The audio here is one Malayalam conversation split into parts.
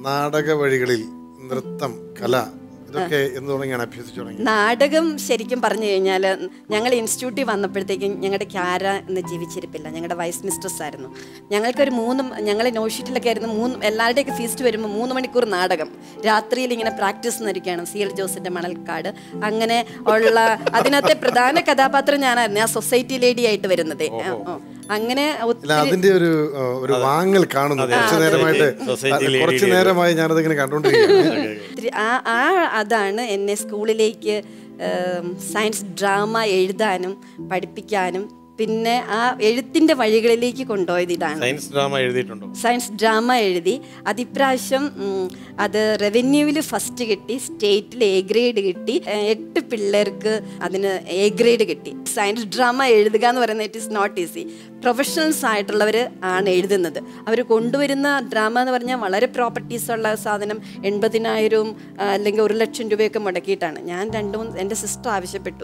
നാടക വഴികളിൽ നൃത്തം കല ഇതൊക്കെ എന്ന് തുടങ്ങിയാണ് അഭ്യസിച്ചു തുടങ്ങി നാടകം ശരിക്കും പറഞ്ഞു കഴിഞ്ഞാൽ ഞങ്ങൾ ഇൻസ്റ്റിറ്റ്യൂട്ടിൽ വന്നപ്പോഴത്തേക്കും ഞങ്ങളുടെ ക്യാര എന്ന് ജീവിച്ചിരിപ്പില്ല ഞങ്ങളുടെ വൈസ് മിസ്ട്രസ് ആയിരുന്നു ഞങ്ങൾക്കൊരു മൂന്ന് ഞങ്ങൾ നോഷീറ്റിലൊക്കെ ആയിരുന്നു മൂന്ന് എല്ലാവരുടെയൊക്കെ ഫീസ്റ്റ് വരുമ്പോൾ മൂന്ന് മണിക്കൂർ നാടകം രാത്രിയിൽ ഇങ്ങനെ പ്രാക്ടീസ് നിന്നിരിക്കുകയാണ് സി എൽ ജോസിന്റെ മണൽക്കാട് അങ്ങനെ ഉള്ള അതിനകത്തെ പ്രധാന കഥാപാത്രം ഞാനായിരുന്നു ആ സൊസൈറ്റി ലേഡി ആയിട്ട് വരുന്നത് ആ, ആ. അങ്ങനെ അല്ല ഒത്തിരി അതിന്റെ ഒരു ആ, ഒരു വാങ്ങൽ കാണുന്നു കുറച്ചു നേരമായിട്ട് Society അല്ല, lady കുറച്ചു യുടെ നേരമായി ഞാനതിങ്ങനെ കണ്ടുകൊണ്ടിരിക്കുകയാണ് ഒത്തിരി- ആ ആ അതാണ് എന്നെ സ്കൂളിലേക്ക് ഏം, സയൻസ് ഡ്രാമ എഴുതാനും പഠിപ്പിക്കാനും പിന്നെ ആ എഴുത്തിൻ്റെ വഴികളിലേക്ക് കൊണ്ടുപോയത് ഇതാണ് സയൻസ് ഡ്രാമ എഴുതിയിട്ടുണ്ടോ സയൻസ് ഡ്രാമ എഴുതി അതിപ്രാവശ്യം ഉം, അത് റവന്യൂവിൽ ഫസ്റ്റ് കിട്ടി സ്റ്റേറ്റിൽ എ ഗ്രേഡ് കിട്ടി ഏഹ്, എട്ട് പിള്ളേർക്ക് അതിന് എ ഗ്രേഡ് കിട്ടി സയൻസ് ഡ്രാമ എഴുതുക എന്ന് പറയുന്നത് it is not easy professionals ആയിട്ടുള്ളവർ ആണ് എഴുതുന്നത് അവർ കൊണ്ടുവരുന്ന ഡ്രാമ എന്ന് പറഞ്ഞാൽ വളരെ പ്രോപ്പർട്ടീസ് ഉള്ള സാധനം എൺപതിനായിരവും ആ, അല്ലെങ്കിൽ ഒരു ലക്ഷം രൂപയൊക്കെ മുടക്കിയിട്ടാണ് ഞാൻ രണ്ട് മൂന്ന് എൻ്റെ സിസ്റ്റർ ആവശ്യപ്പെട്ടു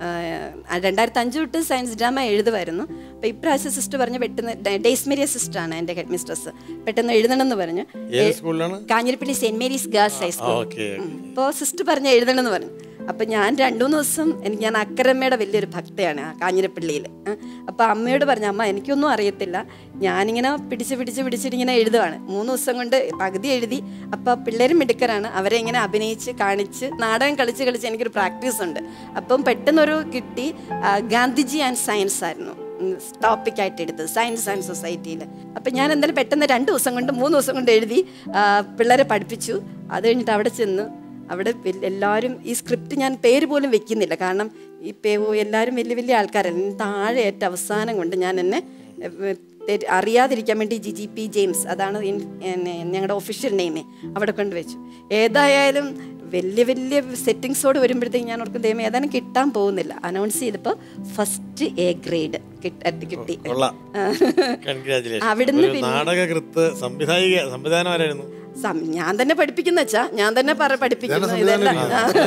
ആ, രണ്ടായിരത്തി അഞ്ച് തൊട്ട് സയൻസ് ഡ്രാമ എഴുതുമായിരുന്നു അപ്പോൾ ഇപ്രാവശ്യം സിസ്റ്റർ പറഞ്ഞു പെട്ടെന്ന് ഡേസ് മേരിയ സിസ്റ്ററാണ് എൻ്റെ ഹെഡ് മിസ്ട്രസ് പെട്ടെന്ന് എഴുതണമെന്ന് പറഞ്ഞു ഏത് സ്കൂളിലാണ് Kanjirappally saint Mary's girls high school okay അപ്പോൾ സിസ്റ്റർ പറഞ്ഞ എഴുതണമെന്ന് പറഞ്ഞു അപ്പം ഞാൻ രണ്ടു മൂന്ന് ദിവസം എനിക്ക് ഞാൻ അക്കരമ്മയുടെ വലിയൊരു ഭക്തയാണ് ആ കാഞ്ഞിരപ്പള്ളിയിൽ അപ്പോൾ അമ്മയോട് പറഞ്ഞു അമ്മ എനിക്കൊന്നും അറിയത്തില്ല ഞാനിങ്ങനെ പിടിച്ച് പിടിച്ച് പിടിച്ചിട്ട് ഇങ്ങനെ എഴുതുവാണ് മൂന്ന് ദിവസം കൊണ്ട് പകുതി എഴുതി അപ്പോൾ പിള്ളേരും മിടുക്കരാണ് അവരെ ഇങ്ങനെ അഭിനയിച്ച് കാണിച്ച് നാടകം കളിച്ച് കളിച്ച് എനിക്കൊരു പ്രാക്ടീസ് ഉണ്ട് അപ്പം പെട്ടെന്നൊരു കിട്ടി ആ, ഗാന്ധിജി ആൻഡ് സയൻസ് ആയിരുന്നു ടോപ്പിക്കായിട്ട് എടുത്തത് സയൻസ് ആൻഡ് സൊസൈറ്റിയിൽ അപ്പം ഞാൻ എന്തായാലും പെട്ടെന്ന് രണ്ട് ദിവസം കൊണ്ട് മൂന്ന് ദിവസം കൊണ്ട് എഴുതി ആ, പിള്ളേരെ പഠിപ്പിച്ചു അത് കഴിഞ്ഞിട്ട് അവിടെ ചെന്ന് അവിടെ വല്യ- എല്ലാവരും ഈ സ്ക്രിപ്റ്റ് ഞാൻ പേര് പോലും വെക്കുന്നില്ല കാരണം ഈ പേ എല്ലാവരും വലിയ വലിയ ആൾക്കാരല്ല ഇനി താഴെ ഏറ്റ അവസാനം കൊണ്ട് ഞാൻ എന്നെ ഏഹ്, തെറ്റ് അറിയാതിരിക്കാൻ വേണ്ടി ജി ജി പി ജെയിംസ് അതാണ് ഇൻ- എന്നെ- ഞങ്ങളുടെ ഒഫീഷ്യൽ നെയിമേ അവിടെ കൊണ്ട് വെച്ചു ഏതായാലും വലിയ വലിയ സെറ്റിങ്സോട് വരുമ്പോഴത്തേക്ക് ഞാൻ ഓർക്കും ദൈവം ഏതാനും കിട്ടാൻ പോകുന്നില്ല അനൗൺസ് ചെയ്തപ്പോൾ ഫസ്റ്റ് എ ഗ്രേഡ് കിട്ടി കൊള്ളാം കൺഗ്രാചുലേഷൻ അവിടുന്ന് ഒരു നാടകകൃത്ത് സംവിധായിക സംവിധാനം ആരായിരുന്നു സം- ഞാൻ തന്നെ പഠിപ്പിക്കുന്ന വെച്ചാ ഞാൻ തന്നെ പറ പഠിപ്പിക്കുന്നു ഇതാണ് ഇതെല്ലാം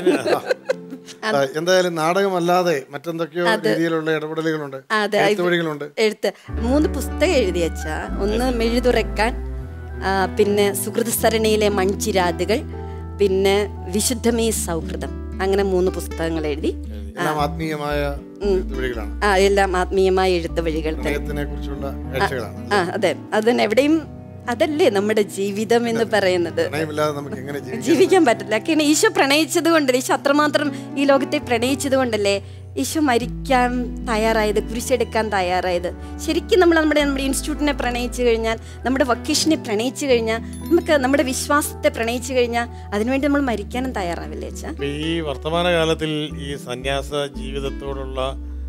ആ, എന്തായാലും നാടകമല്ലാതെ മറ്റെന്തൊക്കെയോ രീതിയിലുള്ള ഇടപെടലുകളുണ്ട് അതെ എഴുത്ത് വഴികളുണ്ട് എഴുത്ത് മൂന്ന് പുസ്തകം എഴുതി വെച്ചാ ഒന്ന് മെഴുതുറക്കാൻ ആ, പിന്നെ സുഹൃതസരണിയിലെ മൺചിരാതുകൾ പിന്നെ വിശുദ്ധമേ സൗഹൃദം അങ്ങനെ മൂന്ന് പുസ്തകങ്ങൾ എഴുതി എല്ലാം ആത്മീയമായ എഴുത്ത് വഴികളാണ് ആ എല്ലാം ആത്മീയമായ എഴുത്ത് വഴികൾ തന്നെ പ്രണയത്തിനെ കുറിച്ചുള്ള കാഴ്ചകളാണ് ആ അതെ അതിന് എവിടെയും അതല്ലേ നമ്മുടെ ജീവിതം എന്ന് പറയുന്നത് പ്രണയമില്ലാതെ നമുക്ക് എങ്ങനെ ജീവിക്കാം ജീവിക്കാൻ പറ്റില്ല കാരണം ഈശോ പ്രണയിച്ചത് കൊണ്ടല്ലേ ഈശോ അത്രമാത്രം ഈ ലോകത്തെ പ്രണയിച്ചത് കൊണ്ടല്ലേ ഈശോ മരിക്കാൻ തയ്യാറായത് കുരിശെടുക്കാൻ തയ്യാറായത് ശരിക്കും നമ്മൾ നമ്മുടെ നമ്മുടെ ഇൻസ്റ്റിറ്റ്യൂട്ടിനെ പ്രണയിച്ചു കഴിഞ്ഞാൽ നമ്മുടെ വൊക്കേഷനെ പ്രണയിച്ചു കഴിഞ്ഞാൽ നമുക്ക് നമ്മുടെ വിശ്വാസത്തെ പ്രണയിച്ചു കഴിഞ്ഞാൽ അതിനുവേണ്ടി നമ്മൾ മരിക്കാനും തയ്യാറാവില്ലേ അച്ഛാ അപ്പൊ ഈ വർത്തമാനകാലത്തിൽ ഈ സന്യാസ ജീവിതത്തോടുള്ള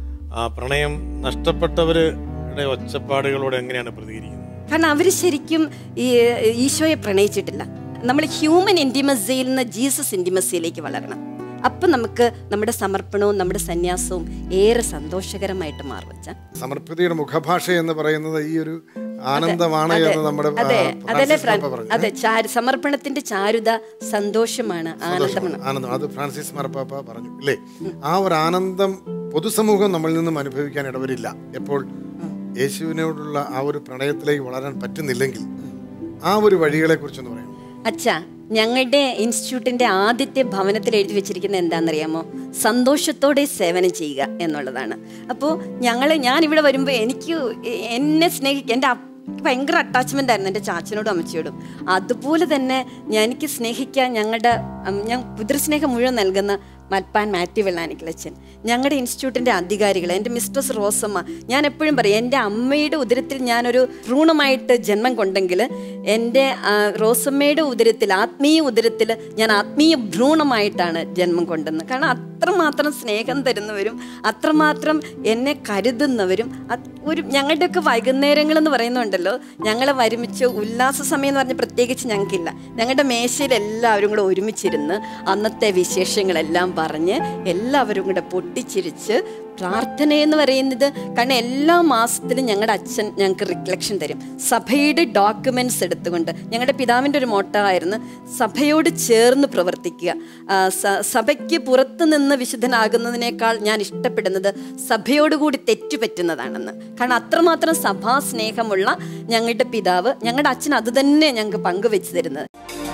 ആ പ്രണയം നഷ്ടപ്പെട്ടവരുടെ ഒച്ചപ്പാടുകളോട് എങ്ങനെയാണ് പ്രതികരിക്കുന്നത് കാരണം അവർ ശരിക്കും ഈ ഈശോയെ പ്രണയിച്ചിട്ടില്ല നമ്മൾ ഹ്യൂമൻ ഇൻറ്റിമസിയിൽ നിന്ന് ജീസസ് ഇൻറ്റിമസിയിലേക്ക് വളരണം അപ്പം നമുക്ക് നമ്മുടെ സമർപ്പണവും നമ്മുടെ സന്യാസവും ഏറെ സന്തോഷകരമായിട്ട് മാറും അച്ഛാ സമർപ്പിതയുടെ മുഖഭാഷ എന്ന് പറയുന്നത് ഈ ഒരു ആനന്ദമാണ് അതെ, എന്ന് നമ്മുടെ ആ, അതെ അതല്ലേ ഫ്രാൻസിസ് ഫ്രാൻ- പാപ്പ പറഞ്ഞു അതെ ചാരു സമർപ്പണത്തിന്റെ ചാരുത സന്തോഷമാണ് ആനന്ദമാണ് ആനന്ദം അത് ഫ്രാൻസിസ് മാർപ്പാപ്പ പറഞ്ഞു ഇല്ലേ ആ ഒരു ആനന്ദം പൊതുസമൂഹം നമ്മളിൽ നിന്നും അനുഭവിക്കാൻ ഇടവരില്ല എപ്പോൾ യേശുവിനോടുള്ള ആ ഒരു പ്രണയത്തിലേക്ക് വളരാൻ പറ്റുന്നില്ലെങ്കിൽ ആ ഒരു വഴികളെ കുറിച്ചൊന്ന് പറയാം അച്ഛാ ഞങ്ങളുടെ ഇൻസ്റ്റിറ്റ്യൂട്ടിന്റെ ആദ്യത്തെ ഭവനത്തിൽ എഴുതി വെച്ചിരിക്കുന്ന എന്താണെന്നറിയാമോ സന്തോഷത്തോടെ സേവനം ചെയ്യുക എന്നുള്ളതാണ് അപ്പോൾ ഞങ്ങൾ ഞാൻ ഇവിടെ വരുമ്പോൾ എനിക്ക് എന്നെ സ്നേഹിക്കുക എൻ്റെ അപ്പ ഭയങ്കര അറ്റാച്ച്മെൻ്റ് ആയിരുന്നു എൻ്റെ ചാച്ചനോടും അമ്മച്ചിയോടും അതുപോലെ തന്നെ ഞാൻ എനിക്ക് സ്നേഹിക്കാൻ ഞങ്ങളുടെ ഉം, ഞാൻ പിതൃസ്നേഹം മുഴുവൻ നൽകുന്ന മൽപ്പാൻ മാത്യു വെള്ളാനിക്കലച്ചൻ ഞങ്ങളുടെ ഇൻസ്റ്റിറ്റ്യൂട്ടിൻ്റെ അധികാരികൾ എൻ്റെ മിസ്ട്രസ് റോസമ്മ ഞാൻ എപ്പോഴും പറയും എൻ്റെ അമ്മയുടെ ഉദരത്തിൽ ഞാനൊരു ഭ്രൂണമായിട്ട് ജന്മം കൊണ്ടെങ്കിൽ എൻ്റെ ആ, റോസമ്മയുടെ ഉദരത്തിൽ ആത്മീയ ഉദരത്തിൽ ഞാൻ ആത്മീയ ഭ്രൂണമായിട്ടാണ് ജന്മം കൊണ്ടെന്ന് കാരണം അത്രമാത്രം സ്നേഹം തരുന്നവരും അത്രമാത്രം എന്നെ കരുതുന്നവരും അത് ഒരു ഞങ്ങളുടെയൊക്കെ വൈകുന്നേരങ്ങൾ എന്ന് പറയുന്നുണ്ടല്ലോ ഞങ്ങളെ ഒരുമിച്ച് ഉല്ലാസ സമയം എന്ന് പറഞ്ഞാൽ പ്രത്യേകിച്ച് ഞങ്ങൾക്കില്ല ഞങ്ങളുടെ മേശയിൽ എല്ലാവരും കൂടെ ഒരുമിച്ചിരുന്ന് അന്നത്തെ വിശേഷങ്ങളെല്ലാം പറഞ്ഞ് എല്ലാവരും കൂടെ പൊട്ടിച്ചിരിച്ച് പ്രാർത്ഥന എന്ന് പറയുന്നത് കാരണം എല്ലാ മാസത്തിലും ഞങ്ങളുടെ അച്ഛൻ ഞങ്ങൾക്ക് റിഫ്ലക്ഷൻ തരും സഭയുടെ ഡോക്യുമെന്റ്സ് എടുത്തുകൊണ്ട് ഞങ്ങളുടെ പിതാവിൻ്റെ ഒരു മോട്ടോ ആയിരുന്നു സഭയോട് ചേർന്ന് പ്രവർത്തിക്കുക ആ, സ- സഭയ്ക്ക് പുറത്ത് നിന്ന് വിശുദ്ധനാകുന്നതിനേക്കാൾ ഞാൻ ഇഷ്ടപ്പെടുന്നത് സഭയോടുകൂടി തെറ്റുപറ്റുന്നതാണെന്ന് കാരണം അത്രമാത്രം സഭാ സ്നേഹമുള്ള ഞങ്ങളുടെ പിതാവ് ഞങ്ങളുടെ അച്ഛൻ അത് തന്നെ ഞങ്ങൾക്ക് പങ്കുവെച്ച് തരുന്നത്